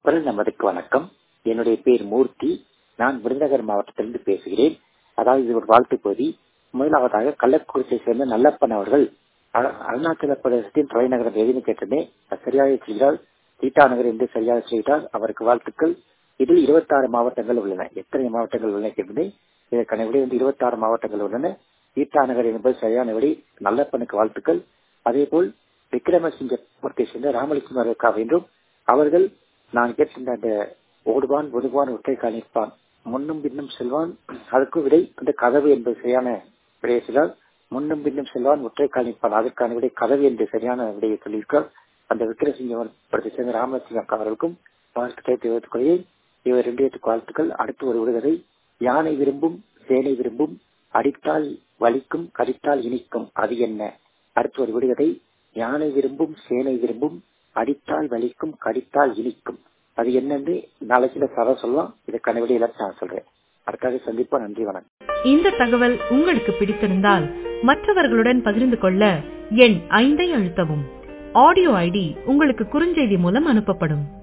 குரல் நமதுக்கு வணக்கம் என்னுடைய பேர் மூர்த்தி நான் விருதுநகர் மாவட்டத்திலிருந்து பேசுகிறேன் அதாவது இது ஒரு வாழ்த்து பகுதி முதலாவதாக கள்ளக்குறிச்சியை சேர்ந்த நல்லப்பன் அவர்கள் அ- அருணாச்சல பிரதேசத்தின் தலைநகரம் எதுன்னு கேட்டனே சரியாக செய்கிறார் சீட்டா நகர் என்று சரியாக செய்கிறார் அவருக்கு வாழ்த்துக்கள் இதில் 26 மாவட்டங்கள் உள்ளன எத்தனை மாவட்டங்கள் உள்ளன கேட்டது இதற்கான விடை வந்து 26 மாவட்டங்கள் உள்ளன சீட்டா நகர் என்பது சரியான விடை நல்லப்பனுக்கு வாழ்த்துக்கள் அதேபோல் விக்ரமசிங்கபுரத்தை சேர்ந்த ராமலிங்கம் அவர்களுக்காக வேண்டும் அவர்கள் நான் கேட்டிருந்த அந்த ஓடுவான் ஒதுவான் ஒற்றை காணிப்பான் முன்னும் பின்னும் செல்வான் அதுக்கு விடை அந்த கதவு என்பது சரியான விடையை சொல்லால் முன்னும் பின்னும் செல்வான் ஒற்றை காணிப்பான் அதற்கான விடை கதவு என்று சரியான விடையை சொல்லியிருக்கார் அந்த விக்ரமசிங்கபுரத்தை சேர்ந்த ராமலிங்கம் அக்கா அவர்களுக்கும் வாழ்த்துக்களை தெரிவித்துக் கொள்கிறேன் இவர் ரெண்டு பேருக்கு வாழ்த்துக்கள் அடுத்து ஒரு விடுகதை யானை விரும்பும் சேனை விரும்பும் அடித்தால் வலிக்கும் கடித்தால் இனிக்கும் அது என்ன அடுத்து ஒரு விடுகதை யானை விரும்பும் சேனை விரும்பும் அடித்தால் வலிக்கும் கடித்தால் இனிக்கும் அது என்னன்னு நாளைக்கு சதா சொல்லலாம் இதுக்கான விடையில நான் சொல்றேன் அடுத்தாக சந்திப்போம் நன்றி வணக்கம் இந்த தகவல் உங்களுக்கு பிடித்திருந்தால் மற்றவர்களுடன் பகிர்ந்து கொள்ள எண் ஐந்தை அழுத்தவும் ஆடியோ ஐடி உங்களுக்கு குறுஞ்செய்தி மூலம் அனுப்பப்படும்